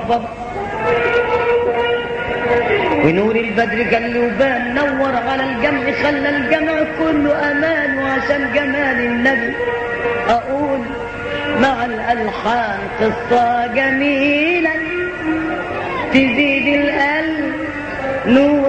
مطبب ونور البدر قال له بان نور على الجمع خلى الجمع كله امان وعشان جمال النبي اقول مع الالحان قصه جميله تزيد القلب نور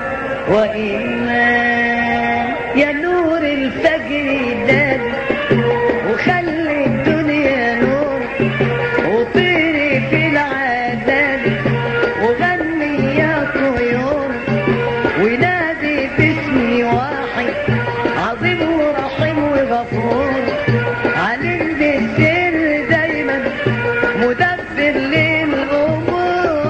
وايمان يا نور الفجر داد وخلي الدنيا نور وطيري في العذاب وغني يا طيور ونادي باسمي واحد عظيم ورحيم وغفور علم بالسر دايما مدبر للامور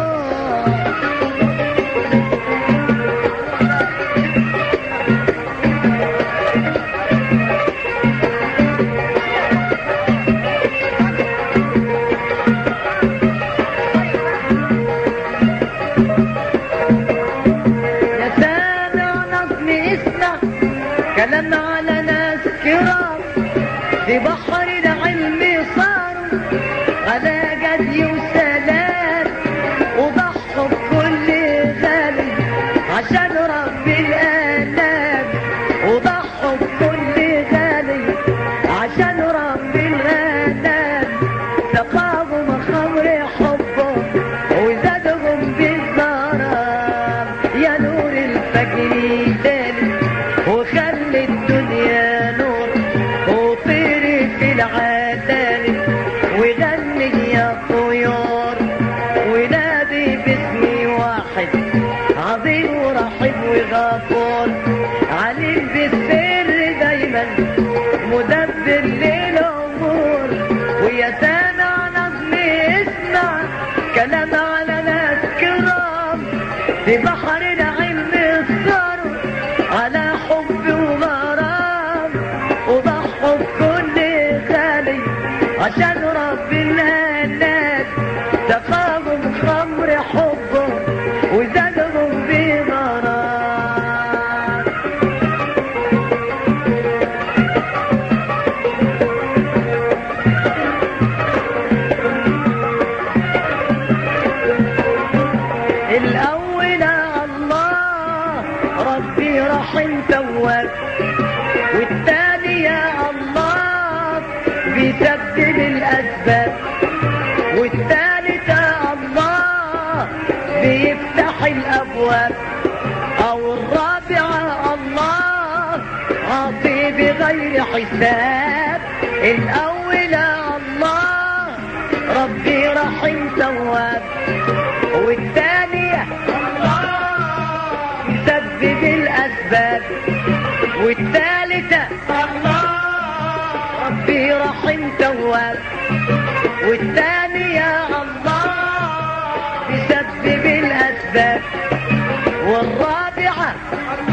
يا سامع نظم اسمع كلام على ناس كرام في بحر العلم صاروا على جدي وسلام وضحوا بكل غالي عشان رب الآلام وضحوا بكل غالي عشان رب الآلام سقاهم خمر حبه وزادهم بالغرام يا نور الفجر دالي وخلي الدنيا نور وطيري في العدالي وغني يا طيور ونادي باسمي واحد عظيم ورحيم وغفور عليم بالسر دايما مدبر للامور ويا سامع نظم اسمع كلام على ناس كرام في بحر العلم الثار على حب وغرام وضحوا بكل غالي عشان رب الناس سقاهم خمر حبه وزادهم بغرام الأول الله ربي رحيم تواب والتاني يا الله بيسبب الأسباب والتالت يا الله بيفتح الأبواب أو الرابعة الله عاطي بغير حساب الأول يا الله ربي رحيم تواب والثانية يسبب الأسباب والثالثة ربي رحيم تواب والثانية الله يسبب الأسباب والرابعة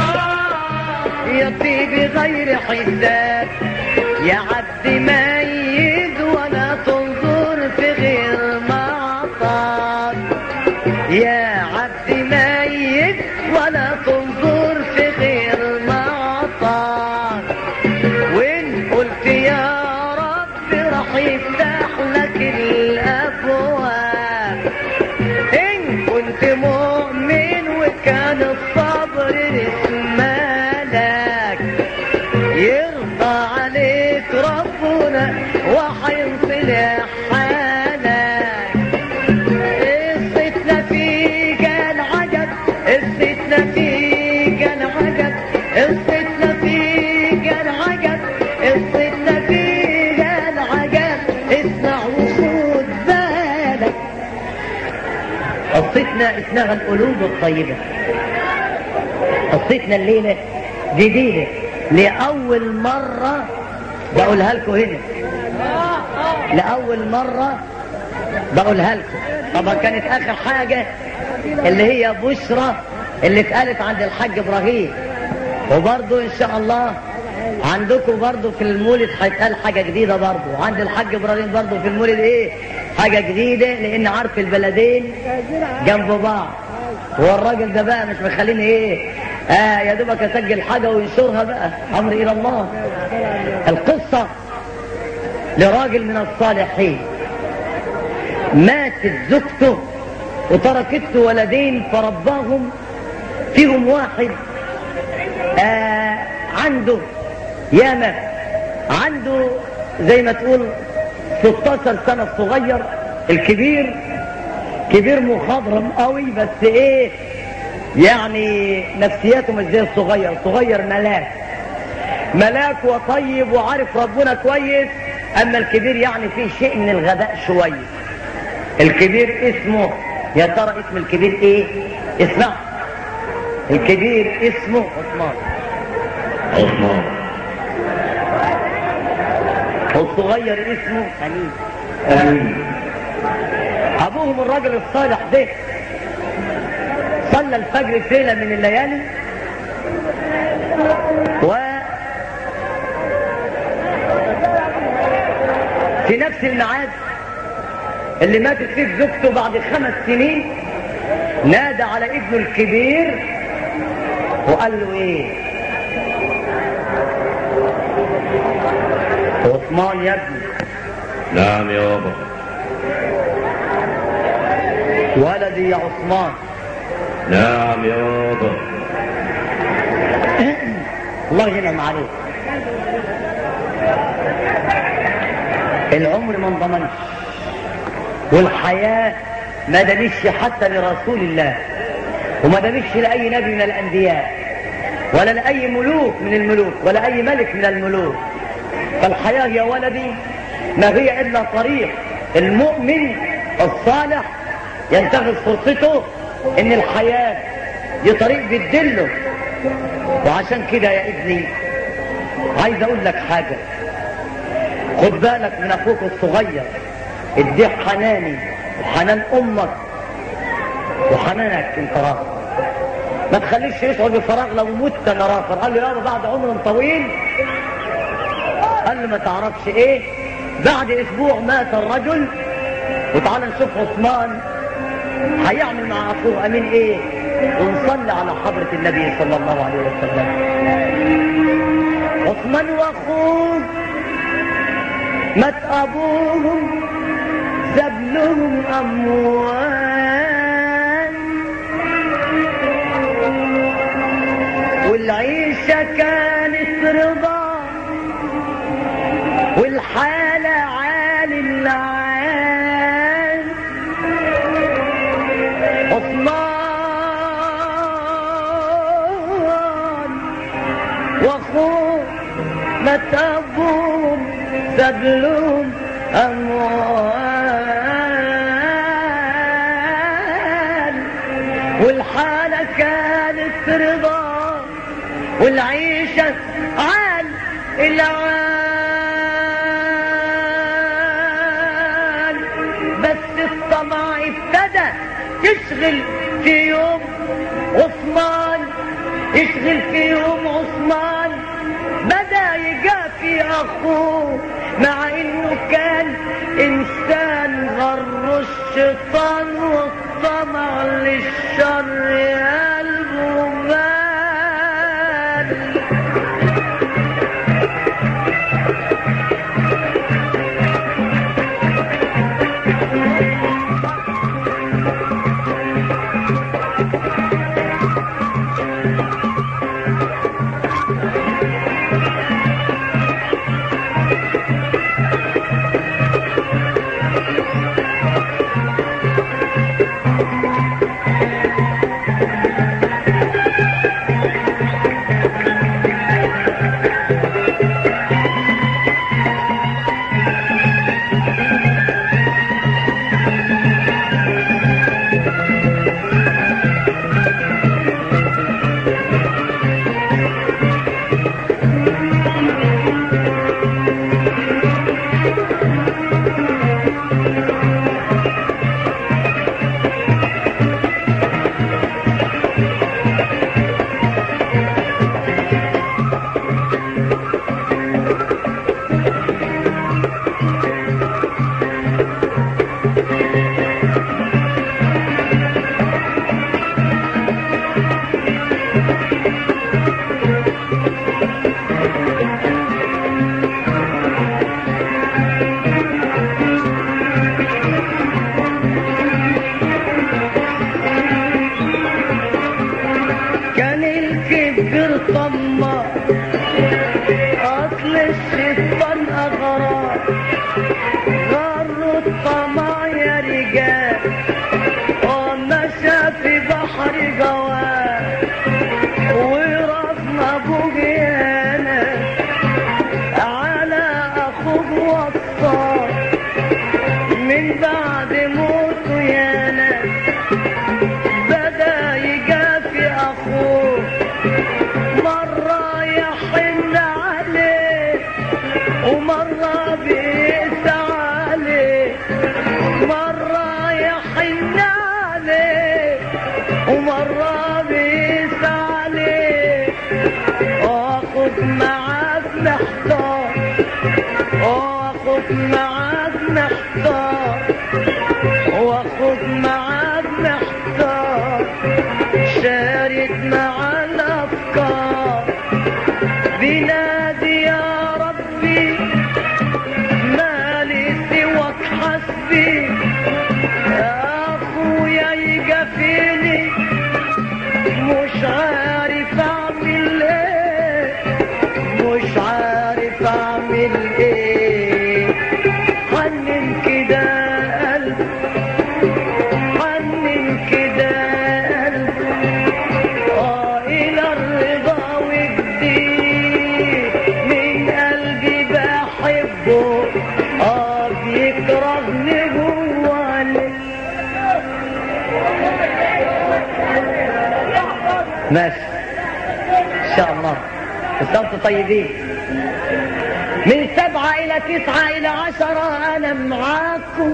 يطي بغير حساب يا عبد ميز ولا تنظر في غير معطاك يا عبد ميت ولا تنظر في غير معطاك وان قلت يا رب راح يفتح لك الابواب ان كنت مؤمن وكان الصبر رسمالك يرضى عليك ربنا وحيصلح حالك قصتنا فيك العجب قصتنا فيك العجب قصتنا فيك العجب قصتنا فيك العجب اسمع وخد بالك قصتنا اسمها القلوب الطيبة قصتنا الليلة جديدة لأول مرة بقولها لكم هنا لأول مرة بقولها لكم طبعا كانت آخر حاجة اللي هي بشرى اللي اتقالت عند الحاج إبراهيم وبرضه إن شاء الله عندكم برضه في المولد هيتقال حاجة جديدة برضه عند الحاج إبراهيم برضه في المولد إيه حاجة جديدة لأن عارف البلدين جنب بعض هو الراجل ده بقى مش مخليني ايه آه يا دوبك اسجل حاجة وينشرها بقى امر الى الله القصة لراجل من الصالحين ماتت زوجته وتركت ولدين فرباهم فيهم واحد آه عنده ياما عنده زي ما تقول 16 سنة صغير الكبير كبير مخضرم قوي بس ايه يعني نفسياته مش زي الصغير صغير ملاك ملاك وطيب وعارف ربنا كويس اما الكبير يعني فيه شيء من الغباء شوية الكبير اسمه يا ترى اسم الكبير ايه اسمع الكبير اسمه عثمان عثمان والصغير اسمه امين امين ابوهم الراجل الصالح ده صلى الفجر في ليله من الليالي و في نفس الميعاد اللي ماتت فيه زوجته بعد خمس سنين نادى على ابنه الكبير وقال له ايه عثمان يا ابني نعم يابا ولدي يا عثمان نعم يابا الله ينعم عليك العمر ما انضمنش والحياة ما دامتش حتى لرسول الله وما دامتش لأي نبي من الأنبياء ولا لأي ملوك من الملوك ولا أي ملك من الملوك فالحياة يا ولدي ما هي إلا طريق المؤمن الصالح ينتهز فرصته إن الحياة دي طريق بتدله وعشان كده يا ابني عايز أقول لك حاجة خد بالك من أخوك الصغير اديه حناني وحنان أمك وحنانك انت راخر ما تخليش يشعر بفراغ لو مت انا راخر قال له يابا بعد عمر طويل قال له ما تعرفش ايه بعد اسبوع مات الرجل وتعالى نشوف عثمان هيعمل مع اخوه امين ايه ونصلي على حضرة النبي صلى الله عليه وسلم عثمان واخوه مات ابوهم ساب لهم اموال والعيشة كانت رضا والحالة عالي العال عثمان واخوه مات ابوهم ساب لهم اموال والحالة كانت رضا والعيشة عال العال بس الطمع ابتدى يشغل في يوم عثمان يشغل في يوم عثمان بدا يجافي اخوه مع انه كان انسان غر الشيطان والطمع للشر قلبه مال كان ومشى في بحر جواه ورفنا بوجيانا على اخوه وصار من بعد موته يانا بدا يجافي اخوه مرة يحن عليه ومرة بيقسى عليه مرة يحن عليه ومرة بيقسى عليه واخوك معاك محتار واخوك معاك محتار واخوك معاك محتار شارد مع الافكار بنادي يا ربي مالي سواك حسبي يا اخويا يقفيني مش عارف اعمل ايه مش عارف اعمل ايه حنن كده قلبي حنن كده قلبي اه الى الرضا والجديد من قلبي بحبه اه بيكرهني هو ليه ماشي ان شاء الله استنتوا طيبين من سبعة إلى تسعة إلى عشرة أنا معاكم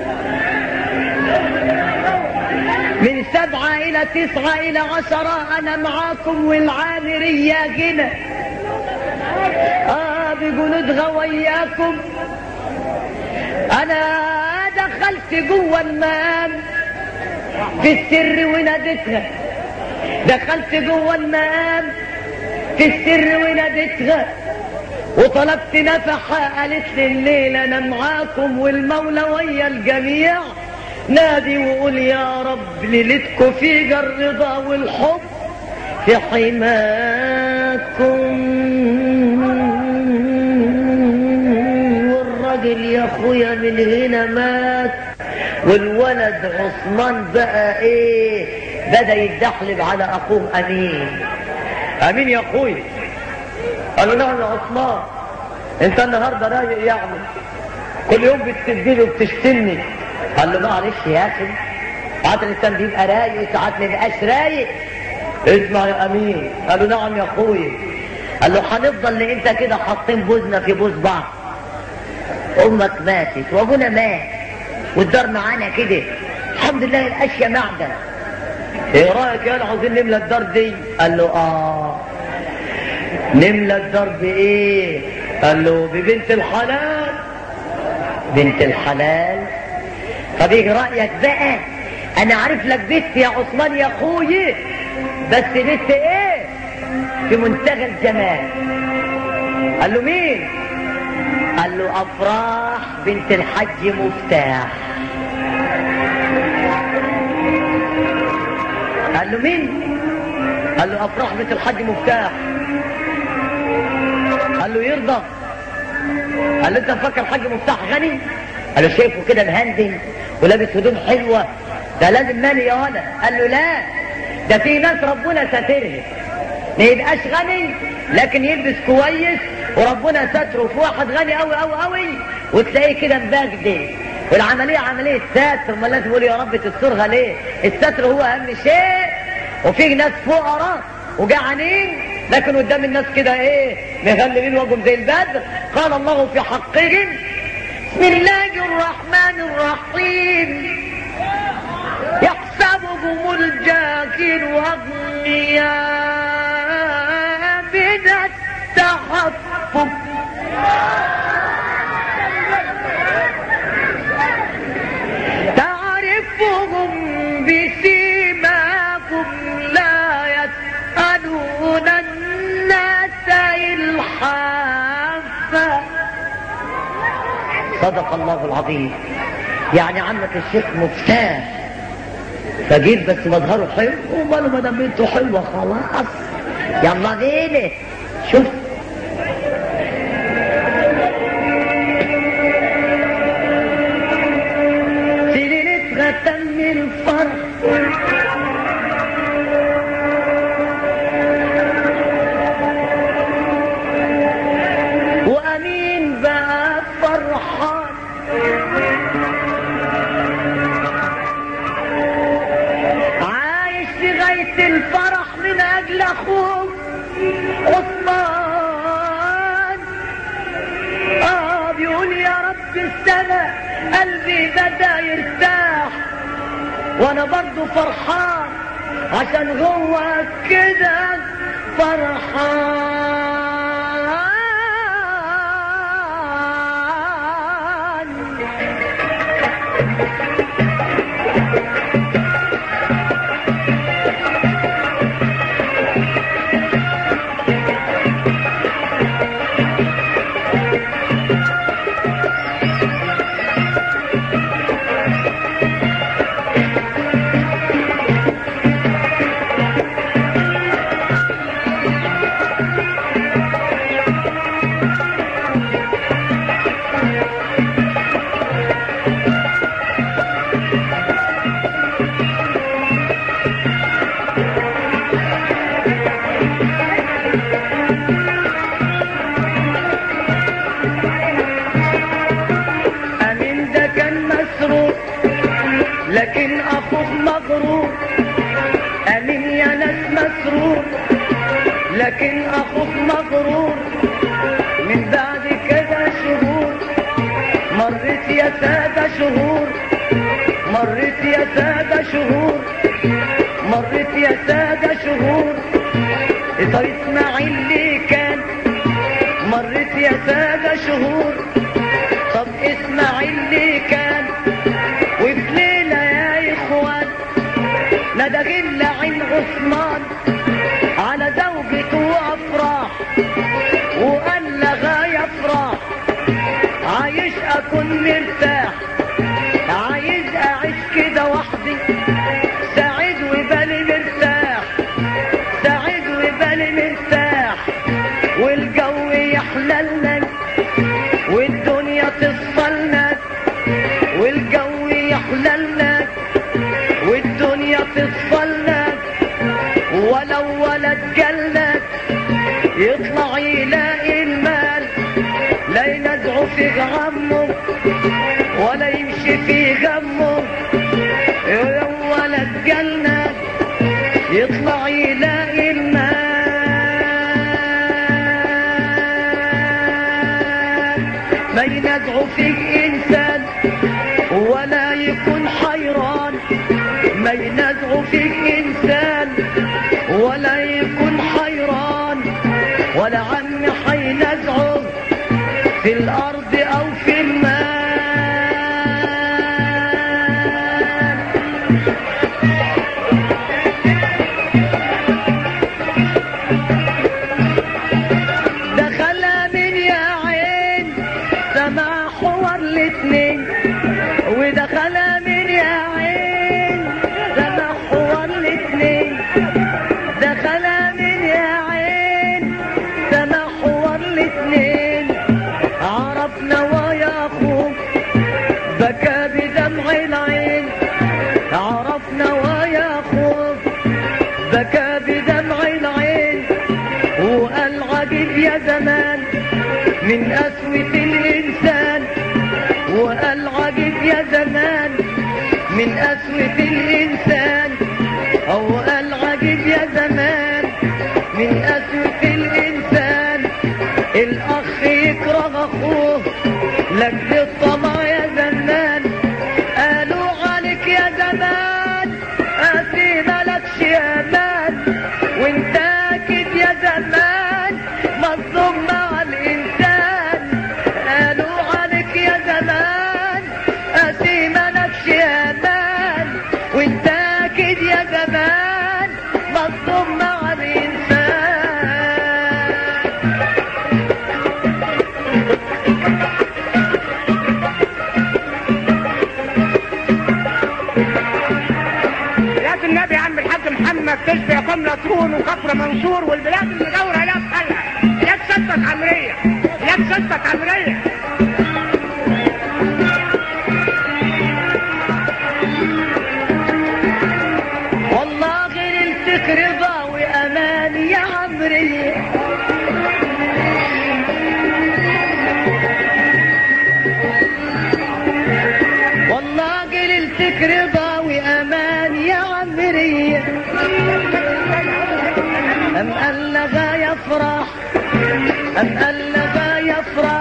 من سبعة إلى تسعة إلى عشرة أنا معاكم والعامرية جنة آه بجنود غوياكم أنا دخلت جوه المام في السر وناديتها دخلت جوه المام في السر وناديتها وطلبت نفحة قالت لي الليل انا معاكم والمولى ويا الجميع نادي وقول يا رب ليلتكم في الرضا والحب في حماكم والراجل يا اخويا من هنا مات والولد عثمان بقى ايه بدا يتدحلب على اخوه امين امين يا اخويا قال له نعم يا عثمان انت النهارده رايق يعني كل يوم بتسدني وبتشتمني قال له معلش يا اخي ساعات الانسان بيبقى رايق وساعات ما يبقاش رايق اسمع يا امين قال له نعم يا اخويا قال له هنفضل انت كده حاطين بوزنا في بوز بعض امك ماتت وابونا مات والدار معانا كده الحمد لله الاشياء معدن ايه رايك يا عاوزين نملى الدار دي قال له اه نملى الدار بايه قال له ببنت الحلال بنت الحلال طب ايه رايك بقى انا عارف لك بنت يا عثمان يا اخويا بس بنت ايه في منتهى الجمال قال له مين قال له افراح بنت الحج مفتاح قال له مين قال له افراح بنت الحج مفتاح قال له يرضى قال له انت مفكر الحاج مفتاح غني قال له شايفه كده مهندم ولابس هدوم حلوه ده لازم مالي يا ولد قال له لا ده في ناس ربنا ساترها ما يبقاش غني لكن يلبس كويس وربنا ستره في واحد غني قوي قوي قوي وتلاقيه كده مبجدي والعملية عملية ستر ما لازم يقول يا رب تسترها ليه الستر هو اهم شيء وفي ناس فقراء وجعانين لكن قدام الناس كده ايه مغلبين وجههم زي البدر قال الله في حقهم بسم الله الرحمن الرحيم يحسبهم الجاهل أغنياء من التحفف تعرفهم بسيماهم لا يسألون الناس إلحافا صدق الله العظيم يعني عمك الشيخ مفتاح فجيت بس مظهره حلو وماله ما دام بنته حلوه خلاص يلا بينا شوف في ليلة اخوك عثمان اه بيقول يا رب السنة قلبي بدا يرتاح وانا برضو فرحان عشان هو كده فرحان أمين ده كان مسرور لكن أخوه مغرور أمين يا ناس مسرور لكن أخوه مغرور من بعد كده شهور مرت يا سادة شهور مرت يا سادة شهور مرت يا سادة شهور طب اسماعيل ليه كان مرت يا سادة شهور طب اسماعيل ليه كان وفي ليلة يا اخوان ندى عين عثمان على زوجته افراح وقال لها يا افراح عايش اكون مرتاح عايز اعيش كده وحدي سعيد وبالي مرتاح سعيد وبالي مرتاح والجو يحللنا والدنيا تصفلنا والجو يحللنا والدنيا تصفلنا ولو ولد جلنا يطلع يلاقي المال لا ينزعه في غمه ولا يمشي في غمه ولو ولد جلنا يطلع يلاقي المال ما ينزعه فيك انسان ولا يكون حيران ما ينزعه فيك انسان ولا يكون حيران ولا عم حينزعه في الارض او في المال دخل من يا عين سمع حوار الاتنين ودخل من يا عين سمع حوار الاتنين دخل من يا عين سمع حوار الاتنين عرفنا ويا اخوه بكى بدمع العين عرفنا ويا اخوه بكى بدمع العين وقال عجيب يا زمان من قسوة الإنسان وقال عجيب يا زمان من قسوة الإنسان أو قال عجيب يا زمان من قسوة الإنسان الأخ يكره أخوه لجل الطمع يا زمان قالوا عليك يا زمان أسي ملكش أمان وانت أكيد يا زمان مظلوم مع الإنسان قالوا عليك يا زمان أسي ملكش أمان وانت أكيد يا زمان مظلوم مع الإنسان بلاد النبي عم الحاج محمد تشبه قملة تون وكفر منصور والبلاد المجاورة لا بحالها بلاد ستة عمرية بلاد ستة عمرية والله غير الفكر ضاوي امان يا عمري والله غير الفكر ضاوي امان يا عمري ام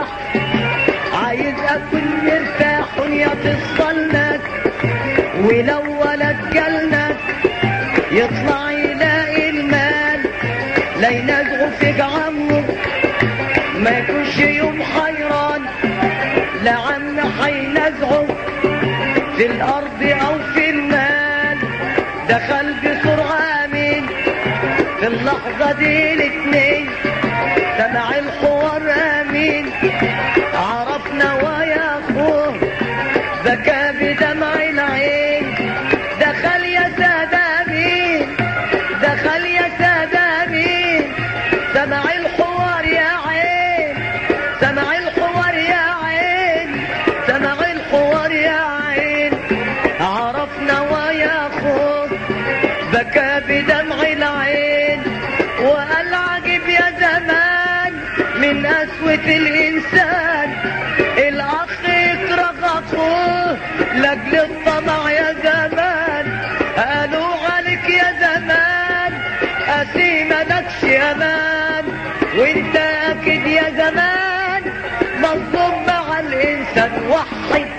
عايز اكون مرتاح ونيا تصلك ولو ولد جلك يطلع يلاقي المال لا ينازعوا في عمه ما يكونش يوم حيران لا عم حينازعه في الارض او في المال دخل بسرعة امين في اللحظة دي الاتنين سمع الحوار امين عرفنا ويا اخوه بكى بدمع العين دخل يا سادة مين دخل يا سادة مين سمع الحوار يا عين سمع الحوار يا عين سمع الحوار يا عين عرفنا ويا اخوه بكى بدمع العين وقال عجب يا زمان من قسوة الإنسان الأخ يكره أخوه لأجل الطمع يا زمان قالوا عليك يا زمان أسي ملكش أمان وانت أكيد يا زمان مظلوم مع الإنسان وحد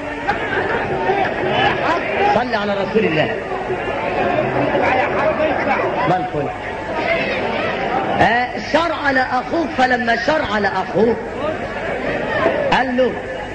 صل على رسول الله ما الفل آه شر على اخوه فلما شر على اخوه قال له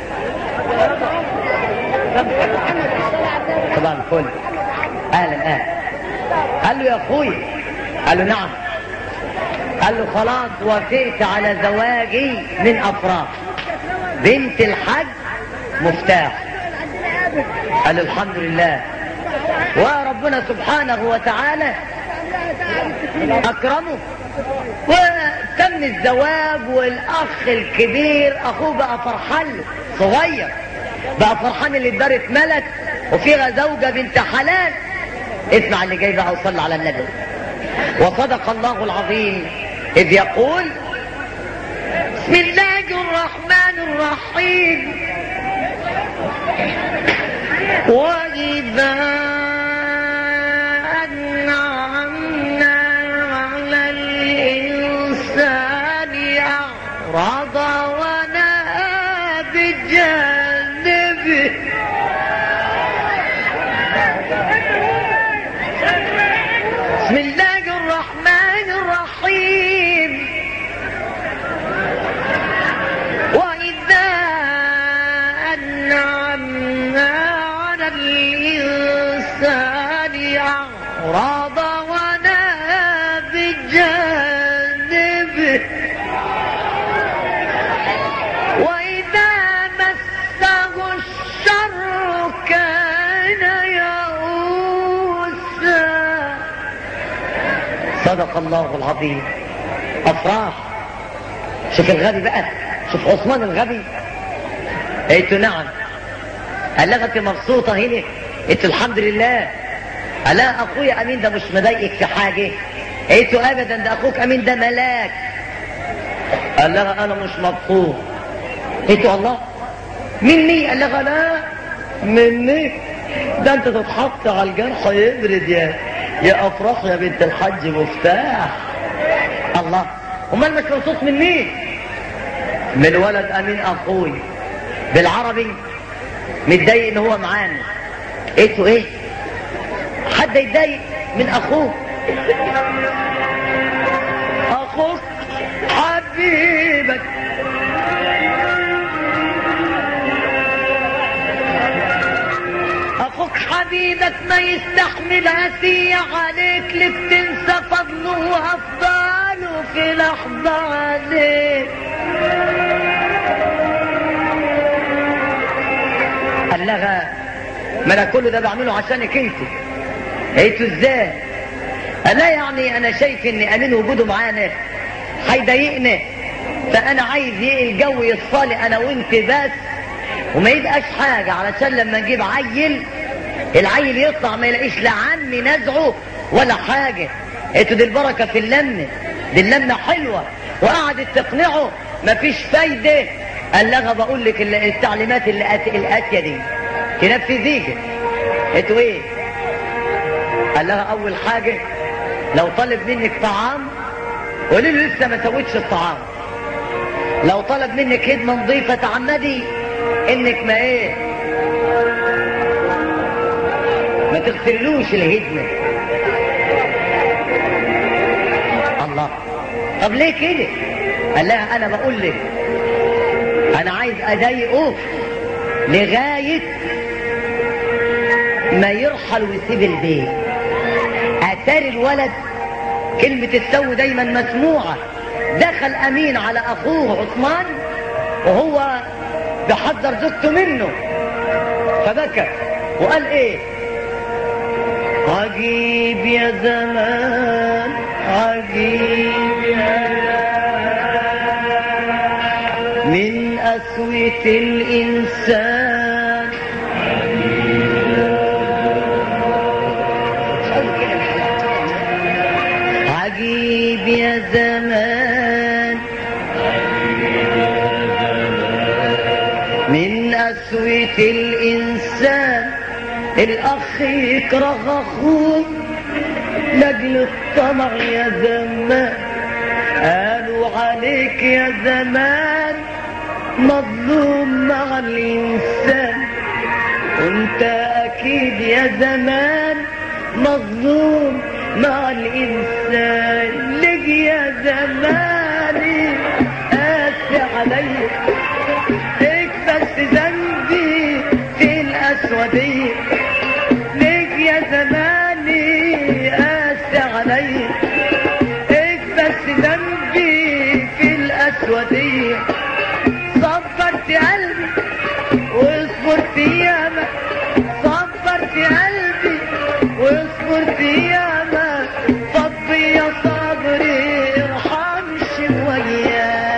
طبعا الفل اهلا اهلا قال له يا اخوي قال له نعم قال له خلاص وافقت على زواجي من افراح بنت الحج مفتاح قال له الحمد لله وربنا سبحانه وتعالى اكرمه وتم الزواج والاخ الكبير اخوه بقى فرحان له، صغير بقى فرحان اللي اتدارت ملك وفيها زوجة بنت حلال اسمع اللي جاي بقى وصلى على النبي وصدق الله العظيم اذ يقول بسم الله الرحمن الرحيم وإذا أنعمنا على الإنسان أعرض ونأى بجانبه بسم الله الرحمن الرحيم وإذا أنعمنا على الإنسان أعرض ونأى بجانبه وإذا مسه الشر كان يئوسا صدق الله العظيم أفراح شوف الغبي بقى شوف عثمان الغبي قلت نعم قال لها انت مبسوطة هنا قلت الحمد لله قال لها اخويا امين ده مش مضايقك في حاجة قلت ابدا ده اخوك امين ده ملاك قال لها انا مش مبسوط قلت الله مني قال لها لا مني ده انت تتحط على الجرح يبرد يا يا افراح يا بنت الحج مفتاح الله امال مش مبسوط من مين من ولد امين اخوي بالعربي متضايق ان هو معانا قلت ايه حد يتضايق من اخوه اخوك حبيبك اخوك حبيبك ما يستحمل اسية عليك لك تنسى فضله وافضاله في لحظة عليك قال لها ما انا كل ده بعمله عشانك انت قلت ازاي انا يعني انا شايف ان امين وجوده معانا هيضايقنا فانا عايز ايه الجو يصفالي انا وانت بس وما يبقاش حاجة علشان لما نجيب عيل العيل يطلع ما يلاقيش لا عمي نزعه ولا حاجة قلت دي البركة في اللمة دي اللمة حلوة وقعدت تقنعه مفيش فايدة قال لها بقول لك ال- التعليمات اللي آت- الآتية دي تنفذيها قلت ايه قال لها اول حاجة لو طلب منك طعام قولي له لسه ما سويتش الطعام لو طلب منك خدمة نظيفة تعمدي انك ما ايه ما تغسلوش الهدمة الله طب ليه كده قال لها انا بقول لك انا عايز اضايقه لغاية ما يرحل ويسيب البيت اتاري الولد كلمة السو دايما مسموعة دخل امين على اخوه عثمان وهو بيحذر زوجته منه فبكى وقال ايه عجيب يا زمان عجيب يا زمان من قسوة الإنسان عجيب يا زمان من قسوة الإنسان الأخ يكره أخوه لأجل الطمع يا زمان قالوا عليك يا زمان مظلوم مع الإنسان وانت أكيد يا زمان مظلوم مع الإنسان لك يا زماني قاسي عليك ليك بس ذنبي في الأسودية ليك يا زماني قاسي عليك ليك بس ذنبي في الأسودية صبرت قلبي واصبرت ياما صبرت قلبي واصبرت ياما فضي يا صبري ارحم شويه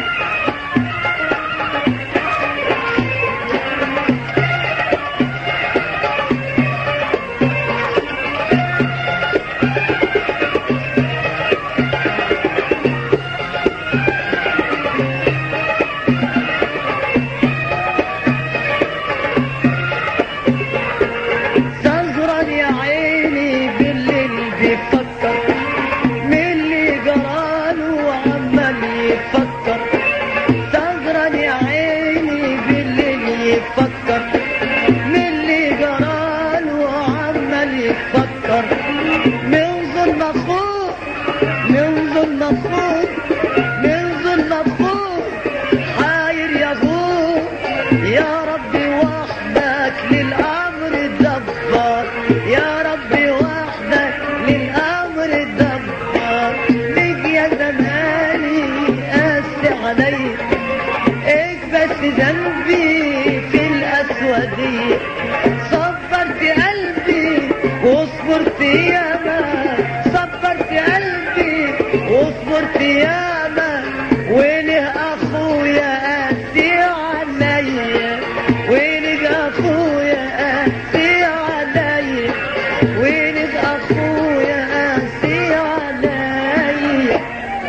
تزرع يا عيني بالليل بيفكر من اللي جراله وعمال يفكر تزرع يا عيني بالليل يفكر من اللي جراله وعمال يفكر من ظلم اخوه من ظلم اخوه من ظلم اخوه حاير يا ابوه يا ربي وحدك للامر الدبار يا ربي وحدك للامر الدبار ليك يا زماني قاسي علي ايش بس ذنبي في الاسودية صبرت قلبي واصبرت ياما صبرت قلبي واصبرت ياما وله اخويا قاسي عليا وله اخويا قاسي عليا وله اخويا قاسي عليا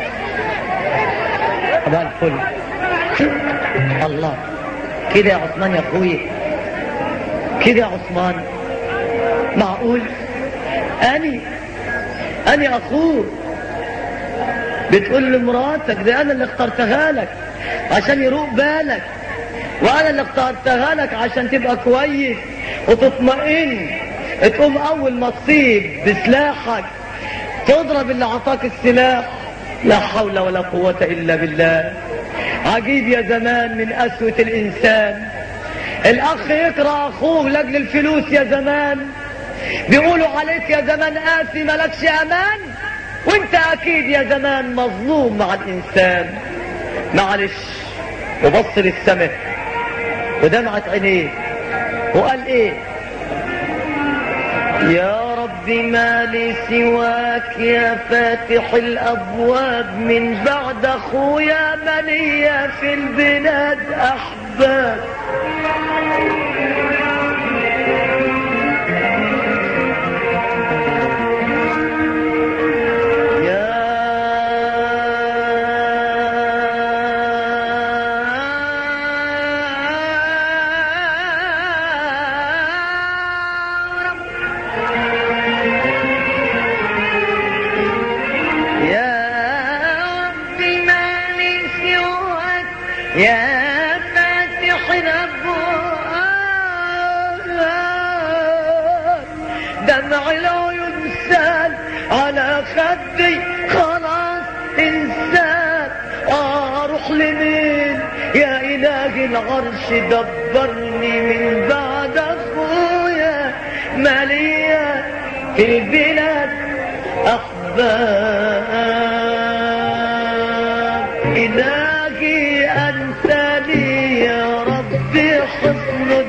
طبعا الفل الله كده يا عثمان يا اخويا كده يا عثمان معقول اني اني اخوه بتقول لمراتك ده انا اللي اخترتها لك عشان يروق بالك وانا اللي اخترتها لك عشان تبقى كويس وتطمئن تقوم اول ما تصيب بسلاحك تضرب اللي عطاك السلاح لا حول ولا قوة الا بالله عجيب يا زمان من قسوة الانسان الاخ يكره اخوه لاجل الفلوس يا زمان بيقولوا عليك يا زمان قاسي ملكش امان وانت اكيد يا زمان مظلوم مع الانسان معلش وبص للسماء ودمعت عينيه وقال ايه يا رب ما لي سواك يا فاتح الابواب من بعد اخويا منية في البلاد احباب يا رب يا رب ما لي سواك العرش دبرني من بعد اخويا مالية في البلاد احباب الهي انت لي يا ربي حصن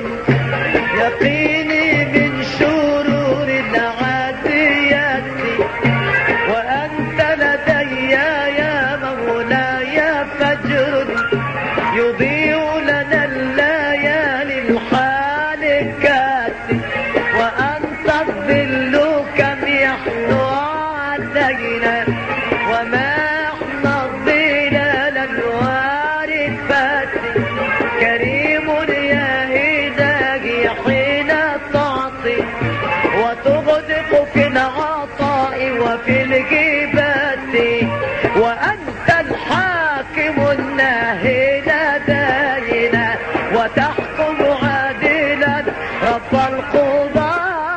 يقيني من شرور العاديات وأنت لدي يا مولاي فجر يضيء لنا الليالي الحالكات وأنت الظل كم يحلو علينا وما احنا الظلال الوارفات كريم يا إلهي حين تعطي وتغدق في العطاء وفي الجبات وأنت الحاكم الناهي لدينا وتحكم عادلا رب القضاة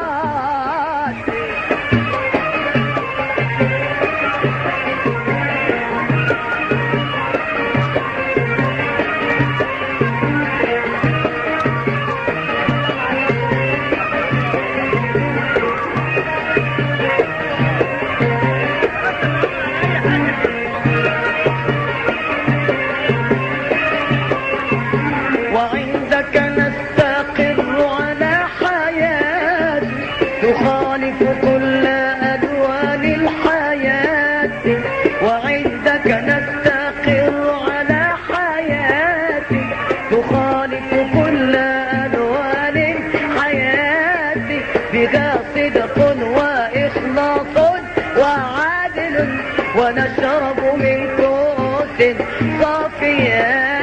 وعندك نستقر على حياة تخالف كل ألوان الحياة وعندك نستقر على حياة تخالف كل ألوان الحياة بها صدق وإخلاص وعدل ونشرب من كؤوس صافيات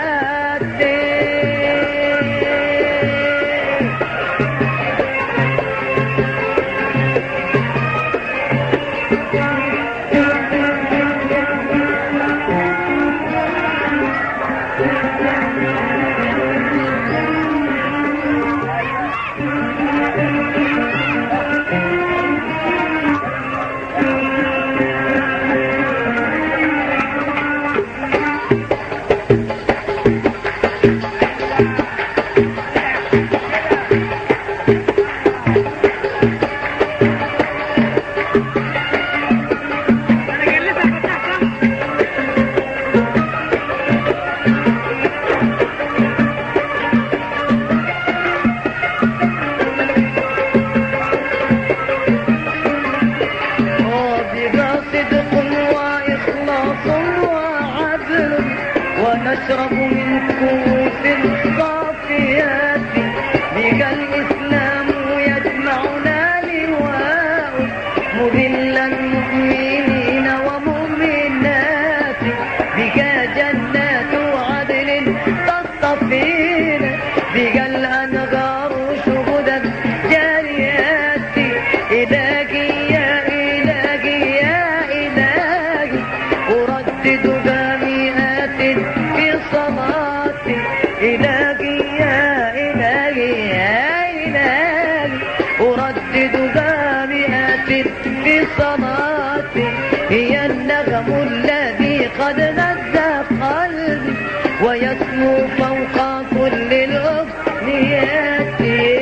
بها صدق وإخلاص وعدل ونشرب من كؤوس صافيات بك الإسلام يجمعنا لواء مذلا مؤمنين ومؤمنات بك جنات عدل تصطفين بك الأنهار شهدا جاريات إلهي يا إلهي يا إلهي أردد بمئات في صلاتي إلهي يا إلهي يا إلهي أردد بمئات في صلاتي هي النغم الذي قد غذى قلبي ويسمو فوق كل الأمنيات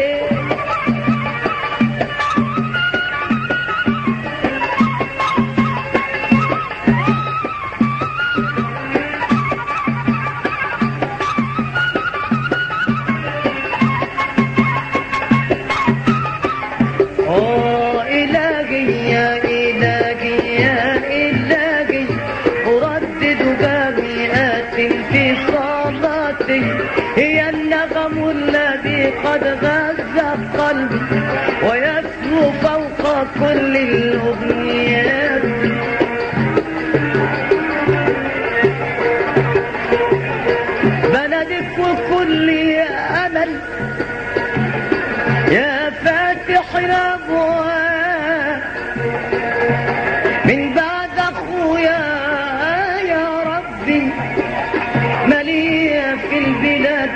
أوه إلهي يا إلهي يا إلهي أردد بمئات في صلاتي هي النغم الذي قد غزى قلبي ويسمو فوق كل الأمنيات بلدك وكل أمل يا فاتح الابواب من بعد اخويا يا ربي مليء في البلاد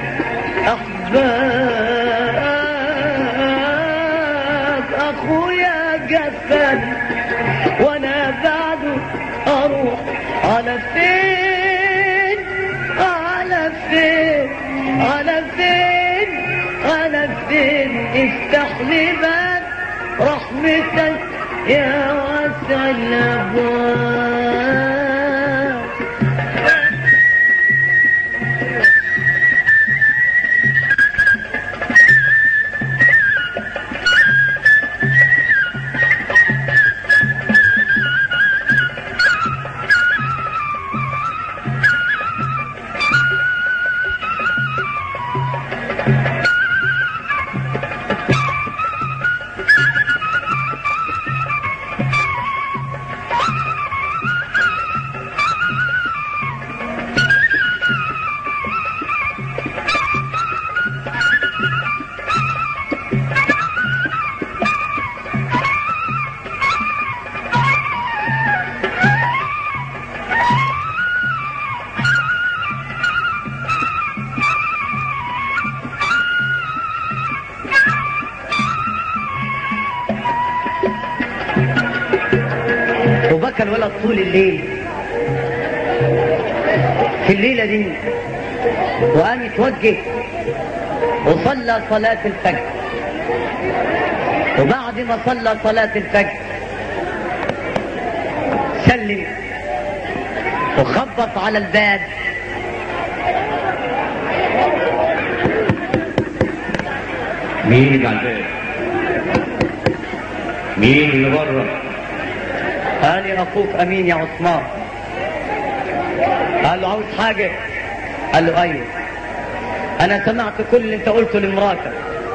احباب اخويا جفاني وانا بعده اروح على فين على فين افتح لي باب رحمتك يا واسع الابواب وبكى الولد طول الليل في الليلة دي وقام يتوجه وصلى صلاة الفجر وبعد ما صلى صلاة الفجر سلم وخبط على الباب مين اللي على الباب مين اللي بره قال لي اخوك امين يا عثمان قال له عاوز حاجة قال له ايوه انا سمعت كل اللي انت قلته لمراتك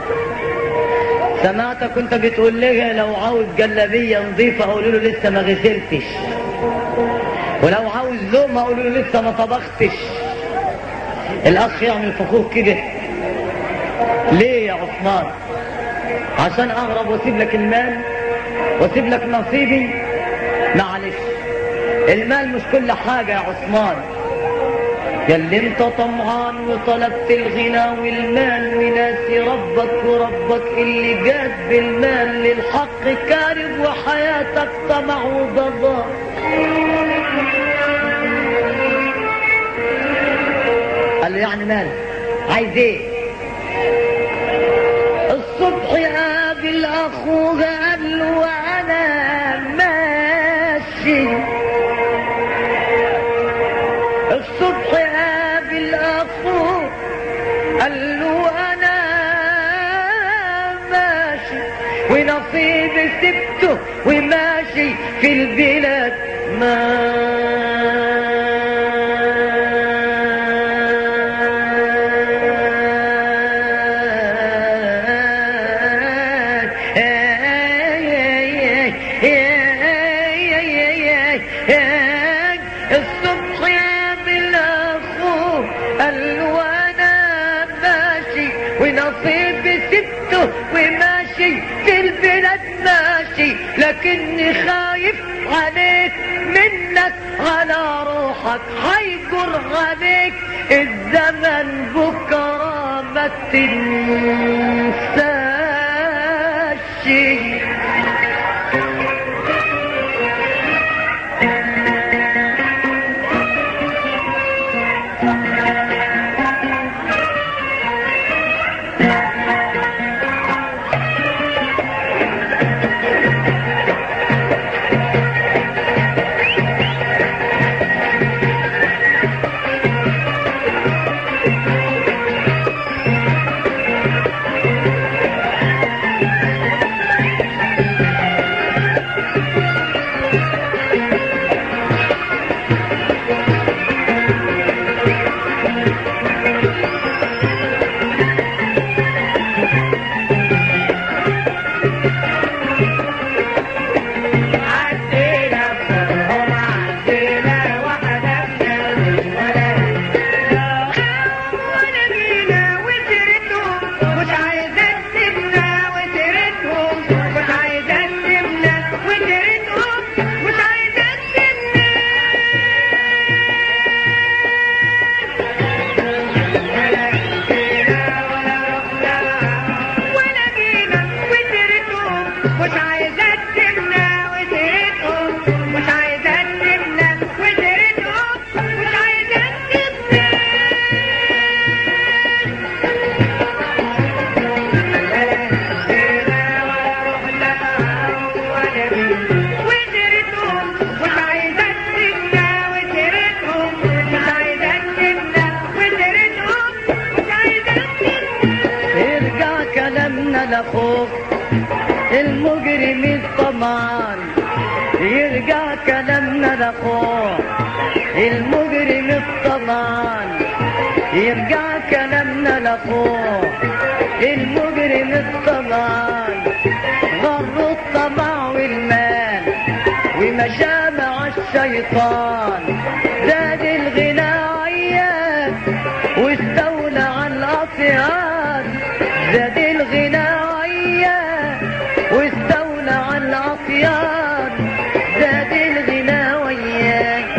سمعتك كنت بتقول لها لو عاوز جلابية نظيفة اقول له لسه ما غسلتش ولو عاوز لقمة اقول له لسه ما طبختش الاخ يعمل فخور كده ليه يا عثمان عشان اهرب واسيب لك المال واسيب لك نصيبي معلش المال مش كل حاجة يا عثمان يا اللي انت طمعان وطلبت الغنى والمال وناسي ربك وربك اللي جاد بالمال للحق كارب وحياتك طمع وضباب قال له يعني مال عايز ايه الصبح قابل اخوه قال له انا ماشي الصبح قابل اخوه قال له انا ماشي ونصيبي سبته وماشي في البلاد الصبح يا بالاخوه قال له انا ماشي ونصيبي سبته وماشي في البلاد ماشي لكني خايف عليك منك على روحك هيجر عليك الزمن بكره ما تنساش كلامنا لاخوه المجرم الطمعان يرجع كلامنا لاخوه المجرم الطمعان يرجع كلامنا لاخوه المجرم الطمعان غر الطمع والمال ومشى مع الشيطان زاد الغنايات واستولى على الأطيان زاد الغنايات واستولى على الأطيان زاد الغناويات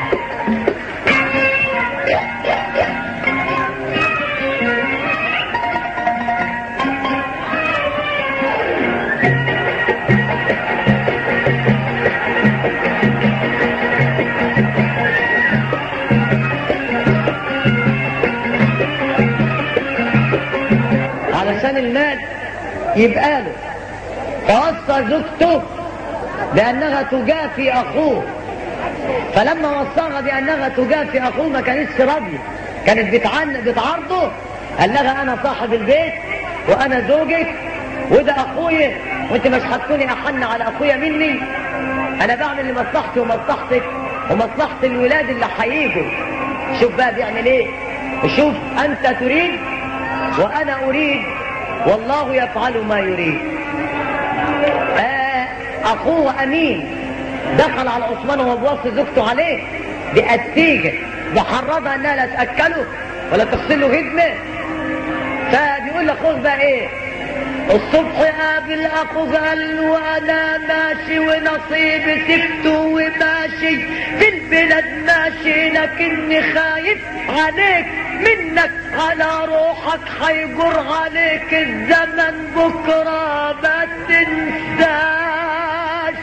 علشان المال يبقى له فوصى زوجته بأنها تجافي أخوه فلما وصاها بأنها تجافي أخوه ما كانتش راضية كانت بتعن بتعارضه قال لها أنا صاحب البيت وأنا زوجك وده أخويا وأنت مش هتكوني أحن على أخويا مني أنا بعمل لمصلحتي ومصلحتك ومصلحة الولاد اللي هيجوا شوف بقى بيعمل إيه شوف أنت تريد وأنا أريد والله يفعل ما يريد آه أخوه أمين دخل على عثمان وهو بيوصي زوجته عليه بأتيجة بحرضها انها لا تأكله ولا تغسل له هدمه فبيقول لاخوه بقى ايه الصبح قابل اخوه قال وانا ماشي ونصيبي سبته وماشي في البلاد ماشي لكني خايف عليك منك على روحك هيجر عليك الزمن بكره ما تنساش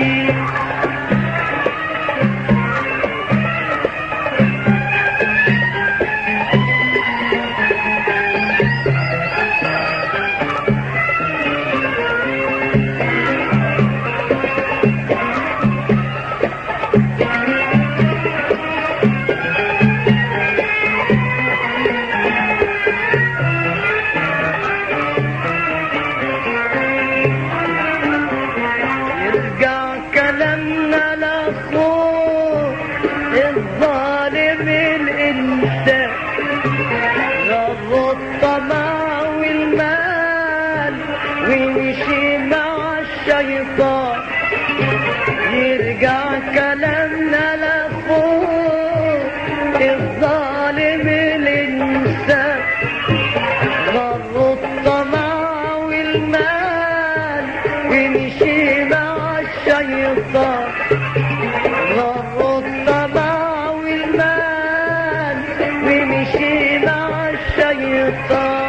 يرجع كلامنا لاخوه الظالم الانسان غر الطمع والمال ويمشي مع الشيطان يرجع كلامنا لاخوه الظالم الانسان غر الطمع والمال ومشي مع الشيطان غر الطمع والمال ومشي مع الشيطان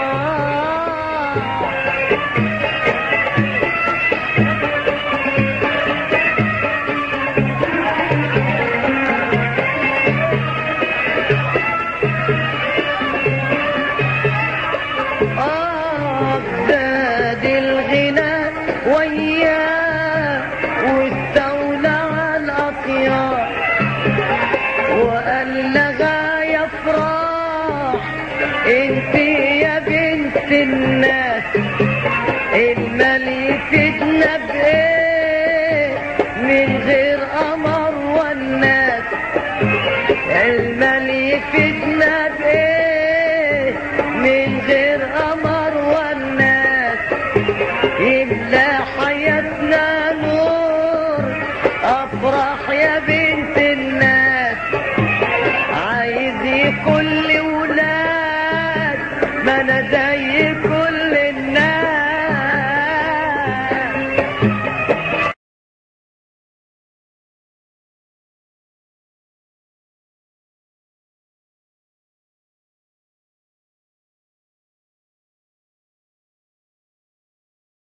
آه زاد الغنى وياه واستولى على الأطيار وقال لها يا فراح انت يا بنت الناس المال يفيدنا بايه من غير قمر والناس المال يفيدنا بايه من غير